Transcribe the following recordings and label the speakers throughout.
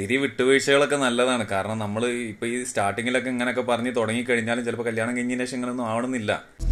Speaker 1: ഇത്തിരി വിട്ടുവീഴ്ചകളൊക്കെ നല്ലതാണ് കാരണം നമ്മൾ ഇപ്പൊ ഈ സ്റ്റാർട്ടിങ്ങിലൊക്കെ ഇങ്ങനെയൊക്കെ പറഞ്ഞ് തുടങ്ങി കഴിഞ്ഞാലും ചിലപ്പോൾ കല്യാണം കഴിഞ്ഞതിന് ശേഷം ഇങ്ങനൊന്നും ആവണമെന്നില്ല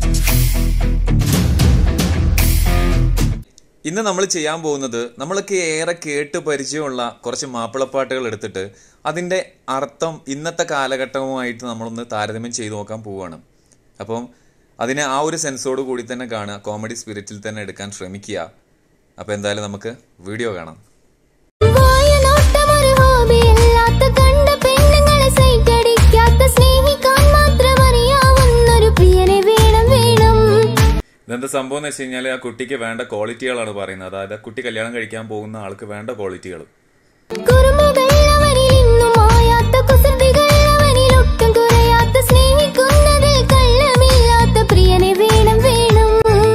Speaker 1: ഇന്ന് നമ്മൾ ചെയ്യാൻ പോകുന്നത് നമ്മളൊക്കെ ഏറെ കേട്ട് പരിചയമുള്ള കുറച്ച് മാപ്പിളപ്പാട്ടുകൾ എടുത്തിട്ട് അതിൻ്റെ അർത്ഥം ഇന്നത്തെ കാലഘട്ടവുമായിട്ട് നമ്മളൊന്ന് താരതമ്യം ചെയ്തു നോക്കാൻ പോവുകയാണ് അപ്പം അതിനെ ആ ഒരു സെൻസോട് കൂടി തന്നെ കാണുക കോമഡി സ്പിരിറ്റിൽ തന്നെ എടുക്കാൻ ശ്രമിക്കുക അപ്പോൾ എന്തായാലും നമുക്ക് വീഡിയോ കാണാം
Speaker 2: വായനോട്ടമൊരു ഹോബിയല്ലാത്ത കണ്ട പെണ്ണുങ്ങളെ സൈറ്റടിക്കാത്ത സ്നേഹിക്കാൻ മാത്രം അറിയാവുന്നൊരു പ്രിയനെ വേണം വേണം
Speaker 1: ഇതെന്താ സംഭവം എന്ന് വെച്ച് കഴിഞ്ഞാൽ ആ കുട്ടിക്ക് വേണ്ട ക്വാളിറ്റികളാണ് പറയുന്നത് അതായത് ആ കുട്ടി കല്യാണം കഴിക്കാൻ പോകുന്ന ആൾക്ക് വേണ്ട ക്വാളിറ്റികൾ
Speaker 2: കുറുമ്പുകൾ അവനിൽ ഇന്നും മായാത്ത കുസൃതികൾ അവനിൽ ഒട്ടും കുറയാത്ത സ്നേഹിക്കുന്നതിൽ കള്ളമില്ലാത്ത പ്രിയനെ വേണം വേണം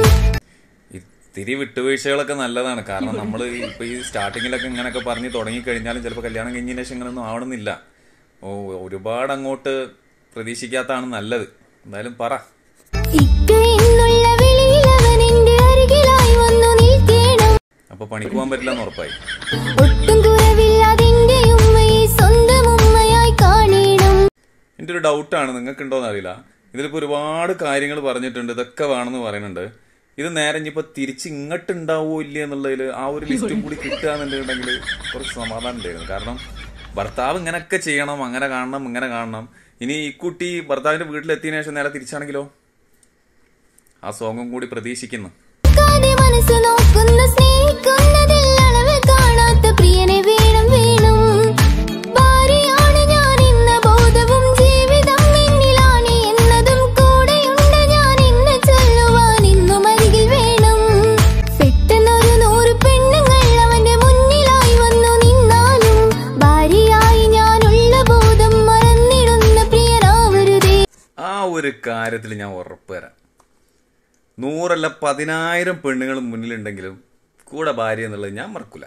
Speaker 1: ഇത്തിരി വിട്ടുവീഴ്ചകളൊക്കെ നല്ലതാണ് കാരണം നമ്മൾ ഇപ്പൊ ഈ സ്റ്റാർട്ടിങ്ങിലൊക്കെ ഇങ്ങനെയൊക്കെ പറഞ്ഞ് തുടങ്ങി കഴിഞ്ഞാലും ചിലപ്പോൾ കല്യാണം കഴിഞ്ഞതിന് ശേഷം ഇങ്ങനൊന്നും ആവണമെന്നില്ല ഓ ഒരുപാട് അങ്ങോട്ട് പ്രതീക്ഷിക്കാത്തതാണ് നല്ലത് എന്തായാലും പറ
Speaker 2: ഇക്ക എന്നുള്ള വിളിയിൽ അവൻ എന്റെ അരികിലായി വന്നു നിൽക്കണം
Speaker 1: അപ്പൊ പണിക്ക് പോകാൻ പറ്റില്ല എന്ന് ഉറപ്പായി
Speaker 2: ഒട്ടും കുറവില്ലാതെ എന്റെ ഉമ്മയെ സ്വന്തം ഉമ്മയായി കാണണം
Speaker 1: എൻ്റെ ഒരു ഡൗട്ടാണ് നിങ്ങൾക്ക് ഉണ്ടോന്ന് അറിയില്ല ഇതിലിപ്പോൾ ഒരുപാട് കാര്യങ്ങൾ പറഞ്ഞിട്ടുണ്ട് ഇതൊക്കെ വേണമെന്ന് പറയുന്നുണ്ട് ഇത് നേരെ ഇനിയിപ്പോൾ തിരിച്ച് ഇങ്ങോട്ട് ഉണ്ടാവുമോ ഇല്ല എന്നുള്ളതിൽ ആ ഒരു ലിസ്റ്റും കൂടി കിട്ടുകയെന്നുണ്ടെങ്കിൽ കുറച്ച് സമാധാനം ഉണ്ടായിരുന്നു കാരണം ഭർത്താവ് ഇങ്ങനെയൊക്കെ ചെയ്യണം അങ്ങനെ കാണണം ഇങ്ങനെ കാണണം ഇനി ഈ കുട്ടി ഭർത്താവിന്റെ വീട്ടിലെത്തിയതിനു ശേഷം നേരെ തിരിച്ചാണെങ്കിലോ ആ സോങ്ങും കൂടി പ്രതീക്ഷിക്കുന്നു
Speaker 2: കാതെ മനസ്സ് നോക്കുന്ന സ്നേഹിക്കുന്നതിൽ അളവ് കാണാത്ത പ്രിയനെ വേണം വേണം ഭാര്യയാണ് ഞാൻ എന്ന ബോധവും ജീവിതം എന്നിലാണ് എന്നതും കൂടെയുണ്ട് ഞാൻ എന്ന് ചൊല്ലുവാൻ ഇന്നും അരികിൽ വേണം പെട്ടെന്നൊരു നൂറ് പെണ്ണുങ്ങൾ അവന്റെ മുന്നിലായി വന്നു നിന്നാലും ഭാര്യയായി ഞാനുള്ള ബോധം മറന്നിടുന്ന പ്രിയനാവരുതേ
Speaker 1: ആ ഒരു കാര്യത്തിൽ ഞാൻ ഉറപ്പ് തരാം നൂറല്ല പതിനായിരം പെണ്ണുങ്ങൾ മുന്നിലുണ്ടെങ്കിലും കൂടെ ഭാര്യ എന്നുള്ളത് ഞാൻ മറക്കൂല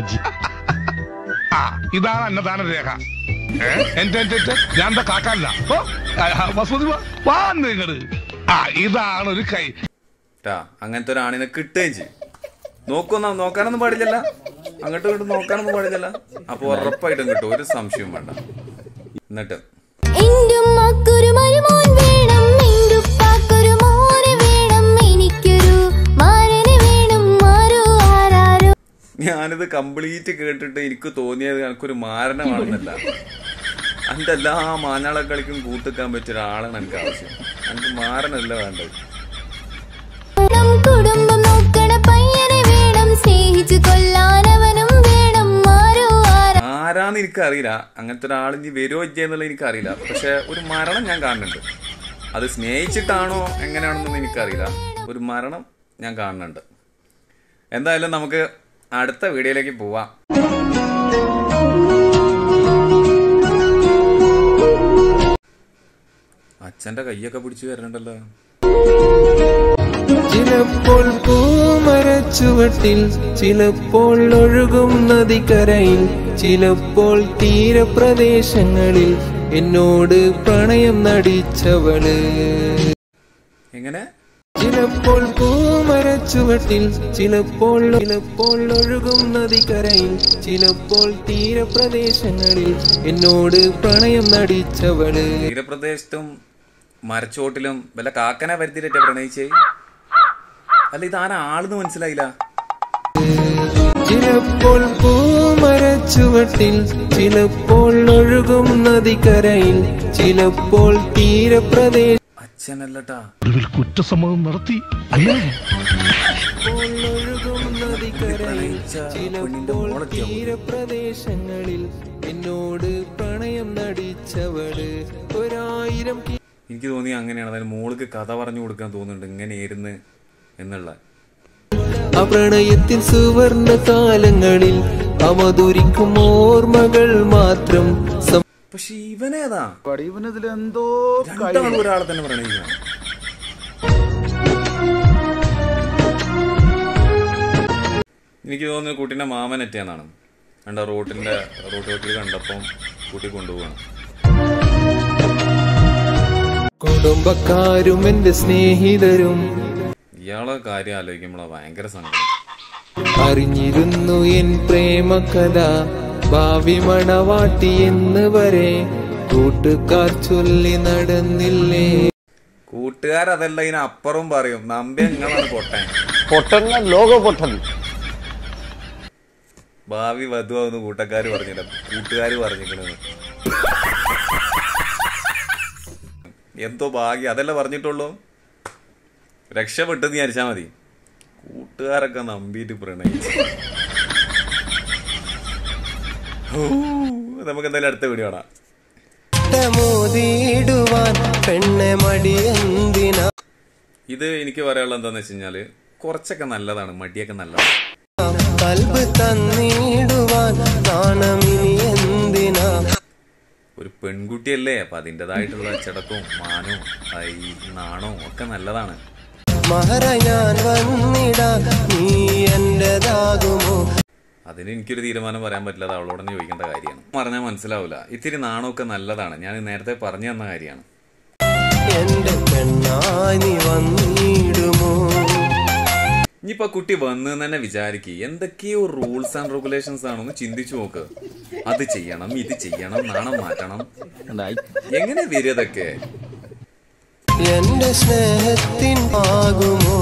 Speaker 3: ആ ഇതാണ് അന്നദാന രേഖ ഏ? എന്റെ എന്റെ എന്റെ ഞാൻ എന്താ കാക്കല്ല ഓ ആ, ആ, വസുമതി വാ. വാ നിങ്ങള് ആ ഇതാണ് ഒരു കൈ
Speaker 1: ട്ടാ അങ്ങനത്തെ ഒരു ആണിനെ കിട്ടുകയും ചെയ്യും നോക്കൊന്നും നോക്കാനൊന്നും പാടില്ലല്ല അങ്ങോട്ടും ഇങ്ങോട്ടും നോക്കാനൊന്നും പാടില്ലല്ല അപ്പൊ ഉറപ്പായിട്ടും കിട്ടും ഒരു സംശയവും വേണ്ട എന്നിട്ട്
Speaker 2: എന്റെ ഉമ്മാക്കൊരു മരുമോൻ വേണം എന്റെ ഉപ്പാക്കൊരു മോന് വേണം എനിക്കൊരു മാരന് വേണം ആരോ ആരാരോ
Speaker 1: ഞാനിത് കംപ്ലീറ്റ് കേട്ടിട്ട് എനിക്ക് തോന്നിയത് എനിക്കൊരു മാരണമാണെന്നല്ല എൻ്റെ എല്ലാ മാഞ്ഞാള കളിക്കും കൂട്ടിക്കാൻ പറ്റിയ ഒരാളാണ് എനിക്ക് ആവശ്യം എനിക്ക് മാറനല്ല വേണ്ടത്
Speaker 2: വേണം കുടുംബം നോക്കണ പയ്യനെ വേണം സ്നേഹിച്ചു കൊല്ലാനവനും വേണം ആരോ ആരാ
Speaker 1: ആരാന്ന് എനിക്കറിയില്ല അങ്ങനത്തെ ഒരാൾ ഇനി വരുമോ ഇല്ല എന്നുള്ളത് എനിക്കറിയില്ല പക്ഷെ ഒരു മരണം ഞാൻ കാണുന്നുണ്ട് അത് സ്നേഹിച്ചിട്ടാണോ എങ്ങനെയാണെന്നൊന്നും എനിക്കറിയില്ല ഒരു മരണം ഞാൻ കാണുന്നുണ്ട് എന്തായാലും നമുക്ക് അടുത്ത വീഡിയോയിലേക്ക് പോവാം അച്ഛന്റെ കൈയൊക്കെ പിടിച്ചു വരണുണ്ടല്ലോ
Speaker 4: ചിലപ്പോൾ പൂമരച്ചുവട്ടിൽ ചിലപ്പോൾ ഒഴുകും നദിക്കരയിൽ ചിലപ്പോൾ തീരപ്രദേശങ്ങളിൽ എന്നോട് പ്രണയം നടിച്ചവള്
Speaker 1: എങ്ങനെ
Speaker 4: ചിലപ്പോൾ പൂമരച്ചുവട്ടിൽ ചിലപ്പോൾ ചിലപ്പോൾ ഒഴുകും നദിക്കരയിൽ ചിലപ്പോൾ തീരപ്രദേശങ്ങളിൽ എന്നോട് പ്രണയം നടിച്ചവള്
Speaker 1: തീരപ്രദേശത്തും മരച്ചോട്ടിലും വല്ല കാക്കനെ വരുത്തിയിട്ടേ പ്രണയിച്ചേ അല്ല ഇതാരാ ആളെന്ന് മനസ്സിലായില്ല
Speaker 4: ചിലപ്പോൾ പൂമരച്ചുവട്ടിൽ ചിലപ്പോൾ ഒഴുകും നദിക്കരയിൽ ചിലപ്പോൾ തീരപ്രദേശ
Speaker 1: അച്ഛനല്ലട്ടാ
Speaker 3: ഒടുവിൽ കുറ്റസമ്മതം നടത്തി അല്ലേ
Speaker 4: ഒഴുകും നദിക്കരയിൽ
Speaker 1: പെണ്ണിന്റെ
Speaker 4: ചിലപ്പോൾ
Speaker 1: മോളൊക്കെയാ പോയത്.
Speaker 4: തീരപ്രദേശങ്ങളിൽ എന്നോട് പ്രണയം നടിച്ചവള് ഒരായിരം കി-
Speaker 1: എനിക്ക് തോന്നി അങ്ങനെയാണ് അതായത് മോൾക്ക് കഥ പറഞ്ഞു കൊടുക്കാൻ തോന്നുന്നുണ്ട് ഇങ്ങനെയായിരുന്നു എന്നുള്ള
Speaker 4: ആ പ്രണയത്തിൻ സുവർണ കാലങ്ങളിൽ അമധുരിക്കും ഓർമ്മകൾ മാത്രം സം-
Speaker 1: പക്ഷെ ഇവനേതാ
Speaker 5: ഇവനിതിലെന്തോ
Speaker 1: രണ്ടാളും ഒരാളെ തന്നെ പ്രണയിക്കണം എനിക്ക് തോന്നുന്നു കുട്ടീൻ്റെ മാമൻ എത്തിയെന്നാണ് കണ്ട റോട്ടിന്റെ റോഡ് വക്കിൽ കണ്ടപ്പം കൂട്ടി കൊണ്ടുപോവാണ്
Speaker 4: കുടുംബക്കാരും എന്റെ സ്നേഹിതരും
Speaker 1: ഇയാളെ കാര്യം ആലോചിക്കുമ്പോഴാണ് ഭയങ്കര സങ്കടം
Speaker 4: അറിഞ്ഞിരുന്നു എൻ പ്രേമകഥ ഭാവി മണവാട്ടി എന്ന് വരെ കൂട്ടുകാർ ചൊല്ലി നടന്നില്ലേ
Speaker 1: കൂട്ടുകാരതല്ല ഇതിനപ്പുറം പറയും നമ്പി നിങ്ങളാണ് പൊട്ടാൻ
Speaker 5: പൊട്ടന്ന ലോക പൊട്ടൻ
Speaker 1: ഭാവി വധുവാന്ന് കൂട്ടക്കാര് പറഞ്ഞില്ല കൂട്ടുകാര് പറഞ്ഞിരിക്കണെന്ന് എന്തോ ഭാഗ്യം അതല്ല പറഞ്ഞിട്ടുള്ളൂ രക്ഷപ്പെട്ടെന്ന് വിചാരിച്ചാ മതി കൂട്ടുകാരൊക്കെ നമ്പിയിട്ട് പ്രണയിച്ചു ഹൂ, നമുക്ക് എന്തായാലും അടുത്ത വീഡിയോ കാണാം
Speaker 4: മോതിയിടുവാൻ പെണ്ണെ മടിയെന്തിനാ
Speaker 1: ഇത് എനിക്ക് പറയാനുള്ളത് എന്താന്ന് വെച്ച് കഴിഞ്ഞാല് കുറച്ചൊക്കെ നല്ലതാണ് മടിയൊക്കെ നല്ലതാണ്
Speaker 4: കൽബ് തന്നിടുവാൻ നാണമിനി എന്തിനാ
Speaker 1: ഒരു പെൺകുട്ടിയല്ലേ അപ്പൊ അതിൻ്റെതായിട്ടുള്ള അച്ചടക്കവും മാനവും ഈ നാണവും ഒക്കെ നല്ലതാണ്
Speaker 4: മഹറ ഞാൻ വന്നിടാൻ നീ എന്റേതാകുമോ
Speaker 1: അതിന് എനിക്കൊരു തീരുമാനം പറയാൻ പറ്റില്ല അത് അവളോട് തന്നെ ചോദിക്കേണ്ട കാര്യമാണ് പറഞ്ഞാൽ മനസ്സിലാവില്ല ഇത്തിരി നാണമൊക്കെ നല്ലതാണ് ഞാൻ നേരത്തെ പറഞ്ഞു തന്ന കാര്യമാണ്
Speaker 4: എന്റെ പെണ്ണായി നീ വന്നിടുമോ
Speaker 1: ഇനിയിപ്പോ ആ കുട്ടി വന്ന് തന്നെ വിചാരിക്കുക എന്തൊക്കെയോ റൂൾസ് ആൻഡ് റെഗുലേഷൻസ് ആണെന്ന് ചിന്തിച്ചു നോക്ക് അത് ചെയ്യണം ഇത് ചെയ്യണം നാണം മാറ്റണം എങ്ങനെ വരും അതൊക്കെ
Speaker 4: എന്റെ സ്നേഹത്തിൻ ആകുമോ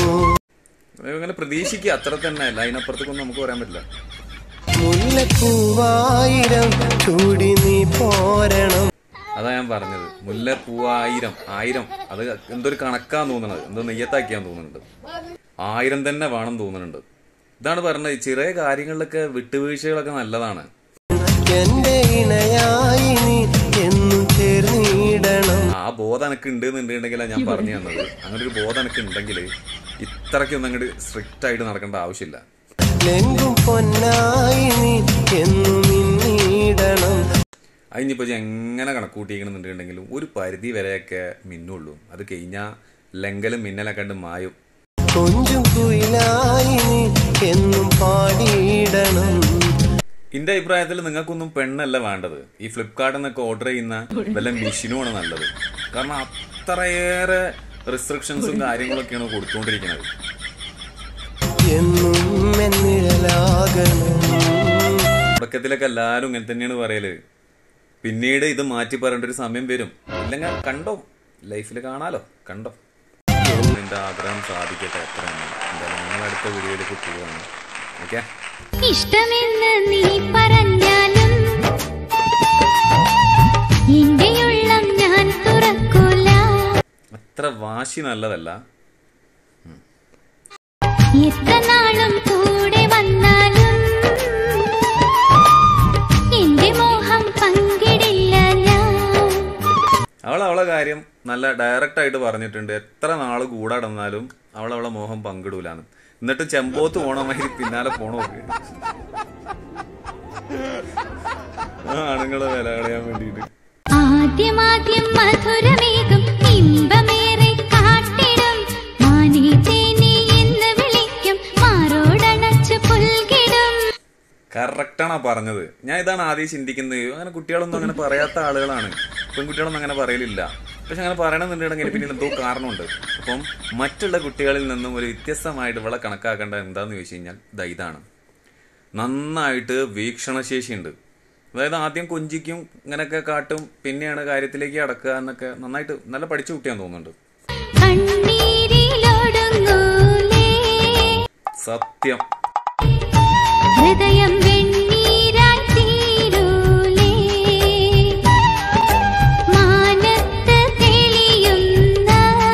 Speaker 1: അങ്ങനെ പ്രതീക്ഷിക്കുക അത്ര തന്നെ അല്ല അതിനപ്പുറത്തേക്കൊന്നും നമുക്ക് പറയാൻ പറ്റില്ല
Speaker 4: മുല്ലപ്പൂവായിരം ചൂടി നീ പോരണം
Speaker 1: അതാ ഞാൻ പറഞ്ഞത് മുല്ലപ്പൂവായിരം ആയിരം അത് എന്തൊരു കണക്കാന്ന് തോന്നുന്നത് എന്തോ നെയ്യത്താക്കിയാന്ന് തോന്നുന്നുണ്ട് ആയിരം തന്നെ വേണം തോന്നുന്നുണ്ട് ഇതാണ് പറഞ്ഞത് ചെറിയ കാര്യങ്ങളിലൊക്കെ വിട്ടുവീഴ്ചകളൊക്കെ നല്ലതാണ്
Speaker 4: എന്റെ ഇണയായി നീ എന്നും ചേർന്നിടണം
Speaker 1: ആ ബോധം എനിക്ക് ഉണ്ട് എന്നുണ്ടെങ്കിലാണ് ഞാൻ പറഞ്ഞു തന്നത് അങ്ങനെ ഒരു ബോധം എനിക്ക് ഉണ്ടെങ്കിൽ ഇത്രയ്ക്കൊന്നും അങ്ങോട്ട് സ്ട്രിക്റ്റ് ആയിട്ട് നടക്കേണ്ട ആവശ്യമില്ല
Speaker 4: ലെങ്കും പൊന്നായി നീ എന്നും മിന്നിടണം
Speaker 1: അതിനിപ്പോൾ എങ്ങനെ കണക്ക് കൂട്ടിയിരിക്കണമെന്നുണ്ടെങ്കിലും ഒരു പരിധി വരെയൊക്കെ മിന്നുള്ളൂ അത് കഴിഞ്ഞാൽ ലെങ്കലും മിന്നലൊക്കെ ഉണ്ട് മായും
Speaker 4: കൊഞ്ചും കുയിലായി നീ എന്നും പാടിയിടണം
Speaker 1: എന്റെ അഭിപ്രായത്തിൽ നിങ്ങൾക്കൊന്നും പെണ്ണല്ല വേണ്ടത് ഈ ഫ്ലിപ്കാർട്ടിൽ നിന്നൊക്കെ ഓർഡർ ചെയ്യുന്ന വല്ല മെഷീനുമാണ് നല്ലത് കാരണം അത്രയേറെ റെസ്ട്രിക്ഷൻസും കാര്യങ്ങളൊക്കെയാണ് കൊടുത്തുകൊണ്ടിരിക്കുന്നത്
Speaker 4: എന്നും എന്നിഴലാകണം
Speaker 1: തുടക്കത്തിലൊക്കെ എല്ലാവരും ഇങ്ങനെ തന്നെയാണ് പറയല് പിന്നീട് ഇത് മാറ്റി പറയേണ്ട ഒരു സമയം വരും ഇല്ലെങ്കിൽ കണ്ടോ ലൈഫിൽ കാണാലോ കണ്ടോ നിന്റെ ആഗ്രഹം സാധിക്കട്ടെ എത്ര എന്തായാലും നിങ്ങൾ അടുത്ത വീഡിയോയിലേക്ക് പോവാണ് ഓക്കെ
Speaker 2: ഇഷ്ടമെന്ന് നീ പറഞ്ഞാലും എന്റെ ഉള്ളം ഞാൻ തുറക്കൂല
Speaker 1: അത്ര വാശി നല്ലതല്ല
Speaker 2: എത്ര നാളും കൂടെ വന്നാലും എന്റെ മോഹം പങ്കിടില്ല ഞാൻ
Speaker 1: അവൾ അവളെ കാര്യം നല്ല ഡയറക്റ്റ് ആയിട്ട് പറഞ്ഞിട്ടുണ്ട് എത്ര നാള് കൂടെ നടന്നാലും അവൾ അവളെ മോഹം പങ്കിടൂലാന്ന് എന്നിട്ട് ചെമ്പോത്ത് പോണമാതിരി പിന്നാലെ പോണോ ആണുങ്ങളെ വില കളയാൻ വേണ്ടിയിട്ട്
Speaker 2: ആദ്യമാദ്യം മധുരമേകും ഇമ്പമേറെ കാട്ടിടും മാനേ തേനേ എന്ന് വിളിക്കും മാറോടണച്ച് പുൽകിടും
Speaker 1: കറക്റ്റാണ് പറഞ്ഞത് ഞാൻ ഇതാണ് ആദ്യം ചിന്തിക്കുന്നത് അങ്ങനെ കുട്ടികളൊന്നും അങ്ങനെ പറയാത്ത ആളുകളാണ് പെൺകുട്ടികളൊന്നും അങ്ങനെ പറയലില്ല പക്ഷെ അങ്ങനെ പറയണമെന്നുണ്ടെങ്കിൽ പിന്നെ എന്തോ കാരണമുണ്ട് അപ്പം മറ്റുള്ള കുട്ടികളിൽ നിന്നും ഒരു വ്യത്യസ്തമായിട്ട് ഇവളെ കണക്കാക്കേണ്ടത് എന്താന്ന് ചോദിച്ചു കഴിഞ്ഞാൽ ദാ ഇതാണ് നന്നായിട്ട് വീക്ഷണശേഷിയുണ്ട് അതായത് ആദ്യം കൊഞ്ചിക്കും ഇങ്ങനെയൊക്കെ കാട്ടും പിന്നെയാണ് കാര്യത്തിലേക്ക് അടക്കുക എന്നൊക്കെ നന്നായിട്ട് നല്ല പഠിച്ച കുട്ടിയാന്ന് തോന്നുന്നുണ്ട്
Speaker 2: കണ്ണീരിലൊടുങ്ങൂലേ
Speaker 1: സത്യം
Speaker 2: ഹൃദയം വെണ്ണീരായി തീരൂലേ മാനത്ത് തെളിയുന്ന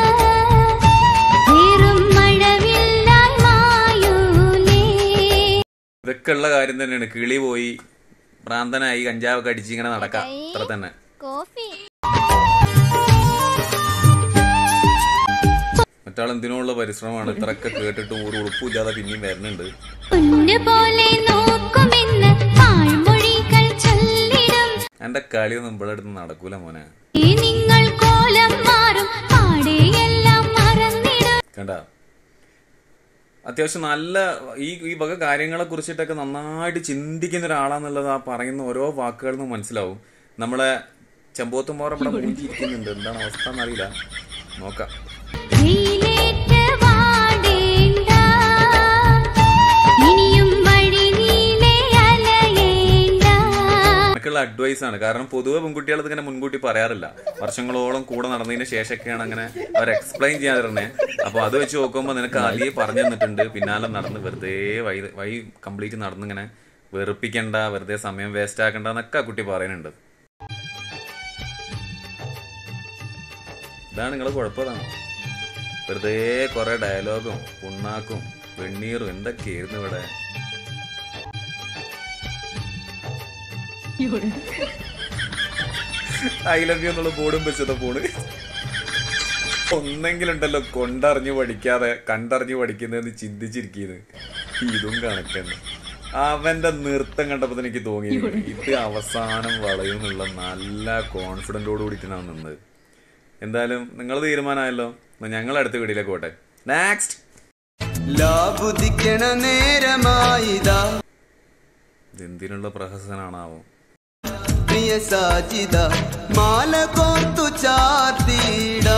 Speaker 2: വെറും മഴവില്ലാൽ മായൂലേ
Speaker 1: ഇതൊക്കെ ഉള്ള കാര്യം തന്നെയാണ് കിളി പോയി ഭ്രാന്തനായി കഞ്ചാവൊക്കെ അടിച്ച് ഇങ്ങനെ നടക്കാം അത്ര തന്നെ
Speaker 2: കോഫി
Speaker 1: മറ്റാൾ എന്തിനുള്ള പരിശ്രമമാണ് ഇത്രയൊക്കെ കേട്ടിട്ട് ഒരു ഉളുപ്പില്ലാതെ പിന്നെയും വരുന്നുണ്ട്
Speaker 2: പൊന്നു പോലെ നോക്കുമെന്ന് പാഴ്മൊഴികൾ ചൊല്ലിടും
Speaker 1: എന്റെ കളിയൊന്നും ഇവിടെ അടുത്ത് നടക്കൂല മോനെ
Speaker 2: ഈ നിങ്ങൾ കോലം മാറും പാടെയെല്ലാം മറന്നിടും
Speaker 1: കണ്ട അത്യാവശ്യം നല്ല ഈ ഈ വക കാര്യങ്ങളെ കുറിച്ചിട്ടൊക്കെ നന്നായിട്ട് ചിന്തിക്കുന്ന ഒരാളാന്നുള്ളത് ആ പറയുന്ന ഓരോ വാക്കുകളിൽ നിന്ന് മനസ്സിലാവും നമ്മളെ ചെമ്പോത്തുമ്പോറ ഇവിടെ മൂഞ്ചിരിക്കുന്നുണ്ട് എന്താണ് അവസ്ഥ എന്നറിയില്ല നോക്കാം
Speaker 2: വെയിലേറ്റ് വാടേണ്ട ഇനിയും വഴി നീളെ അലയേണ്ട
Speaker 1: നിങ്ങൾക്കുള്ള അഡ്വൈസ് ആണ് കാരണം പൊതുവെ പെൺകുട്ടികൾ ഇതിങ്ങനെ മുൻകൂട്ടി പറയാറില്ല വർഷങ്ങളോളം കൂടെ നടന്നതിന് ശേഷമൊക്കെയാണ് അങ്ങനെ അവർ എക്സ്പ്ലെയിൻ ചെയ്യാതിരുന്നേ അപ്പൊ അത് വെച്ച് നോക്കുമ്പോൾ നിനക്ക് ആദ്യമേ പറഞ്ഞു തന്നിട്ടുണ്ട് പിന്നാലെ നടന്ന് വെറുതെ വൈ വൈ കംപ്ലീറ്റ് നടന്നിങ്ങനെ വെറുപ്പിക്കണ്ട വെറുതെ സമയം വേസ്റ്റ് ആക്കണ്ട എന്നൊക്കെ ആ കുട്ടി പറയുന്നുണ്ട് ഇതാണ് നിങ്ങളെ കുഴപ്പതാണ് വെറുതെ കുറെ ഡയലോഗും പുണ്ണാക്കും വെണ്ണീറും എന്തൊക്കെയായിരുന്നു ഇവിടെ ഐ ലവ് യു എന്നുള്ള ബോർഡും വെച്ചതാ പോണ് ഒന്നെങ്കിലുണ്ടല്ലോ കൊണ്ടറിഞ്ഞു പഠിക്കാതെ കണ്ടറിഞ്ഞു പഠിക്കുന്നതെന്ന് ചിന്തിച്ചിരിക്കുന്നത് ഇതും കണക്കെന്ന് അവന്റെ നൃത്തം കണ്ടപ്പോ തന്നെ എനിക്ക് തോന്നി ഇത് അവസാനം വളയും എന്നുള്ള നല്ല കോൺഫിഡന്റോട് കൂടിയിട്ടാണ് നിന്നത് എന്തായാലും നിങ്ങൾ തീരുമാനമായല്ലോ എന്നാ ഞങ്ങൾ അടുത്ത വീഡിയോയിലേക്ക് പോട്ടെ നെക്സ്റ്റ്
Speaker 6: ലാബുദിക്കണ നേരമായിതാ
Speaker 1: എന്തിനുള്ള പ്രഹസനാണാവോ
Speaker 6: പ്രിയ സാജിത മാല കോർത്തു ചാർത്തിട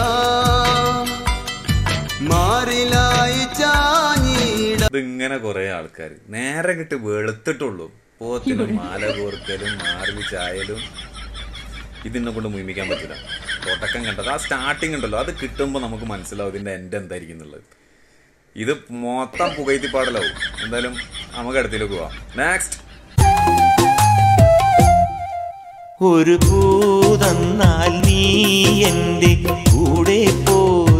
Speaker 6: മാറിലായി ചാഞ്ഞിട
Speaker 1: ഇതിങ്ങനെ കുറെ ആൾക്കാർ നേരെ കിട്ട് വെളുത്തിട്ടുള്ളൂ പോത്തിനും മാല കോർക്കലും മാറിൽ ചായലും ഇതിനെ കൊണ്ട് മുയിമിക്കാൻ പറ്റില്ല തുടക്കം കണ്ടത് ആ സ്റ്റാർട്ടിങ് ഉണ്ടല്ലോ അത് കിട്ടുമ്പോൾ നമുക്ക് മനസ്സിലാവും ഇതിന്റെ എൻഡ് എന്തായിരിക്കും എന്നുള്ളത് ഇത് മൊത്തം പുകയത്തിപ്പാടലാവും എന്തായാലും നമുക്ക് അടുത്തേക്ക് പോവാം നെക്സ്റ്റ്
Speaker 7: ഒരു പൂതന്നാൽ നീ എൻ്റെ കൂടെ പോ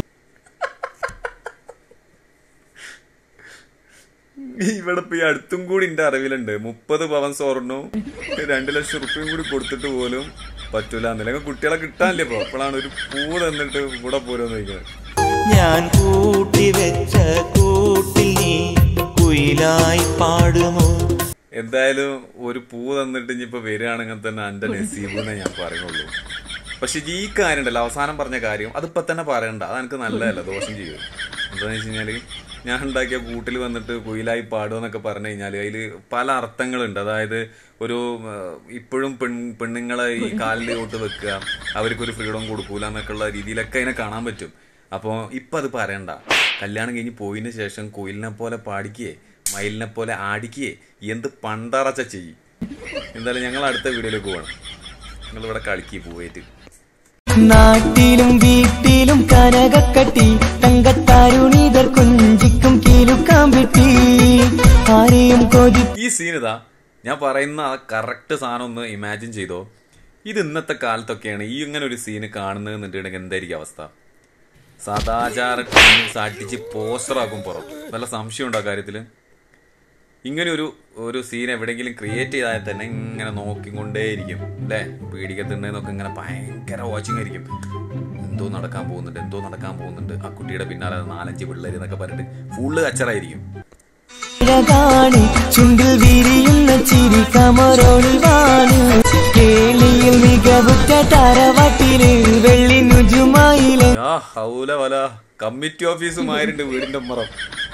Speaker 1: ഇവിടെ ഇപ്പൊ ഈ അടുത്തും കൂടി എന്റെ അറിവിലുണ്ട് മുപ്പത് പവൻ സ്വർണവും രണ്ടു ലക്ഷം റുപ്യയും കൂടി കൊടുത്തിട്ട് പോലും പറ്റൂല എന്നില്ലെങ്കിൽ കുട്ടികളെ കിട്ടാനില്ല ഇപ്പൊ അപ്പോഴാണ് ഒരു പൂ തന്നിട്ട് കൂടെ പോരുമെന്ന് ചോദിക്കുന്നത്
Speaker 7: ഞാൻ കൂട്ടി വെച്ച കൂട്ടിൽ നീ കുയിലായി പാടുമോ
Speaker 1: എന്തായാലും ഒരു പൂ തന്നിട്ട് ഇനിയിപ്പോ വരികയാണെങ്കിൽ തന്നെ എന്റെ നസീബ് എന്നേ ഞാൻ പറയുള്ളൂ പക്ഷെ ഈ കാര്യം ഉണ്ടല്ലോ അവസാനം പറഞ്ഞ കാര്യം അതിപ്പോ തന്നെ പറയണ്ട അത് എനിക്ക് നല്ലതല്ല ദോഷം ചെയ്യും എന്താന്ന് വെച്ച് കഴിഞ്ഞാല് ഞാൻ ഉണ്ടാക്കിയ കൂട്ടിൽ വന്നിട്ട് കുയിലായി പാടുമെന്നൊക്കെ പറഞ്ഞു കഴിഞ്ഞാല് അതില് പല അർത്ഥങ്ങളുണ്ട് അതായത് ഒരു ആ, ഇപ്പോഴും പെൺ പെണ്ണുങ്ങളെ ഈ കാലിന്റെ ചോട്ട് വെക്കുക അവർക്കൊരു ഫ്രീഡം കൊടുക്കൂല എന്നൊക്കെയുള്ള രീതിയിലൊക്കെ അതിനെ കാണാൻ പറ്റും അപ്പോൾ ഇപ്പം അത് പറയണ്ട കല്യാണം കഴിഞ്ഞ് പോയതിന് ശേഷം കുയിലിനെ പോലെ പാടിക്കേ മയിലിനെ പോലെ ആടിക്കേ എന്ത് പണ്ടറച്ച ചെയ്യും എന്തായാലും ഞങ്ങൾ അടുത്ത വീഡിയോയിലേക്ക് പോകണം നിങ്ങൾ ഇവിടെ കളിക്കി പോയിട്ട്
Speaker 8: നാട്ടിലും വീട്ടിലും കനകക്കട്ടി തങ്കത്താരുണീതർ കുഞ്ചിക്കും കീലുക്കാൻ വെട്ടി ആരെയും കൊതി
Speaker 1: ഈ സീൻ ഇതാ ഞാൻ പറയുന്ന ആ കറക്റ്റ് സാധനം ഒന്ന് ഇമാജിൻ ചെയ്തോ ഇത് ഇന്നത്തെ കാലത്തൊക്കെയാണ് ഈ ഇങ്ങനെ ഒരു സീന് കാണുന്നത് എന്നുണ്ടെങ്കിൽ എന്തായിരിക്കും അവസ്ഥ സദാചാര ടീംസ് അടിച്ച് പോസ്റ്ററാക്കും പുറം നല്ല സംശയം ഉണ്ടോ കാര്യത്തില് ഇങ്ങനെ ഒരു ഒരു സീൻ എവിടെയെങ്കിലും ക്രിയേറ്റ് ചെയ്താൽ തന്നെ ഇങ്ങനെ നോക്കിക്കൊണ്ടേയിരിക്കും അല്ലേ പീഡിക്കത്തുണ്ടെന്നൊക്കെ ഇങ്ങനെ ഭയങ്കര വാച്ചിങ് ആയിരിക്കും എന്തോ നടക്കാൻ പോകുന്നുണ്ട് എന്തോ നടക്കാൻ പോകുന്നുണ്ട് ആ കുട്ടിയുടെ പിന്നാലെ നാലഞ്ച് പിള്ളേർ എന്നൊക്കെ പറഞ്ഞിട്ട് ഫുള്ള് കച്ചറായിരിക്കും
Speaker 8: കാണി ചുണ്ടിൽ വിരിയുന്ന ചിരി കമറോണി വാണ് കേളിയിൽ മികവുറ്റ തറവാട്ടില് വെള്ളി നുജുമായിലെ
Speaker 1: ആ ഹൗല വല കമ്മിറ്റി ഓഫീസുമായിട്ടുണ്ട് വീടിന്റെ ഉമ്മറം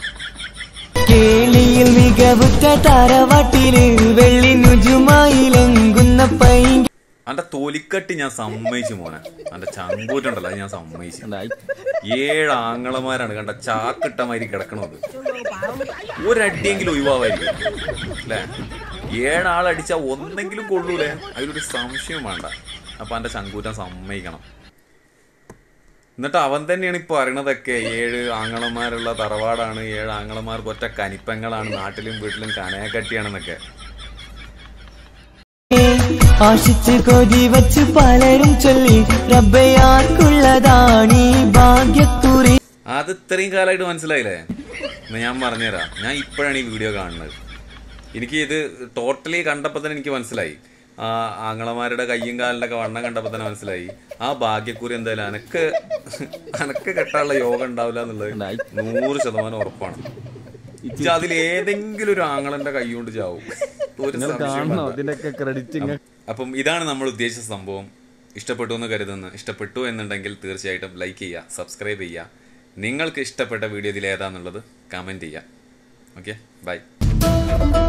Speaker 8: കേളിയിൽ മികവുറ്റ തറവാട്ടില് വെള്ളി നുജുമായിലെങ്കുന്ന പൈങ്കി
Speaker 1: അന്റെ തൊലിക്കട്ടി ഞാൻ സമ്മതിച്ചു മോനെ അന്റെ ചങ്കൂറ്റുണ്ടല്ലോ അത് ഞാൻ സമ്മതിച്ചു ഏഴ് ആങ്ങളമാരാണ് കണ്ട ചാക്കിട്ട മാതിരി കിടക്കണത് ഒരടിയെങ്കിലും ഒഴിവാവായിരിക്കും അല്ലേ ഏഴാളടിച്ച ഒന്നെങ്കിലും കൊള്ളൂലേ അതിലൊരു സംശയം വേണ്ട അപ്പൊ അന്റെ ചങ്കൂറ്റം സമ്മതിക്കണം എന്നിട്ട് അവൻ തന്നെയാണ് ഇപ്പൊ പറയണതൊക്കെ ഏഴ് ആങ്ങളമാരുള്ള തറവാടാണ് ഏഴ് ആങ്ങളമാർക്ക് ഒറ്റ കനിപ്പങ്ങളാണ് നാട്ടിലും വീട്ടിലും കനയക്കട്ടിയാണെന്നൊക്കെ
Speaker 8: ആശിച്ച് കൊതി വച്ച് പലരും ചൊല്ലി റബ്ബയാർക്കുള്ളതാണീ ഭാഗ്യക്കുറി
Speaker 1: അത് ഇത്രയും കാലമായിട്ട് മനസ്സിലായില്ലേ എന്ന് ഞാൻ പറഞ്ഞുതരാം ഞാൻ ഇപ്പോഴാണ് ഈ വീഡിയോ കാണുന്നത് എനിക്ക് ഇത് ടോട്ടലി കണ്ടപ്പോൾ തന്നെ എനിക്ക് മനസ്സിലായി ആ ആങ്ങളമാരുടെ കയ്യും കാലിൻ്റെ ഒക്കെ വണ്ണം കണ്ടപ്പോൾ തന്നെ മനസ്സിലായി ആ ഭാഗ്യക്കുറി എന്തായാലും അനക്ക് അനക്ക് കെട്ടാനുള്ള യോഗം ഉണ്ടാവില്ല എന്നുള്ളത് നൂറ് ശതമാനം ഉറപ്പാണ് ഇജ്ജ് അതിൽ ഏതെങ്കിലും ഒരു ആങ്ങളന്റെ കൈ കൊണ്ട് ചാവും ഒരു സംശയവും വേണ്ട. അപ്പം ഇതാണ് നമ്മൾ ഉദ്ദേശിച്ച സംഭവം ഇഷ്ടപ്പെട്ടു എന്ന് കരുതുന്നു ഇഷ്ടപ്പെട്ടു എന്നുണ്ടെങ്കിൽ തീർച്ചയായിട്ടും ലൈക്ക് ചെയ്യുക സബ്സ്ക്രൈബ് ചെയ്യുക നിങ്ങൾക്ക് ഇഷ്ടപ്പെട്ട വീഡിയോ ഇതിൽ ഏതാന്നുള്ളത് കമൻറ്റ് ചെയ്യുക ഓക്കെ ബൈ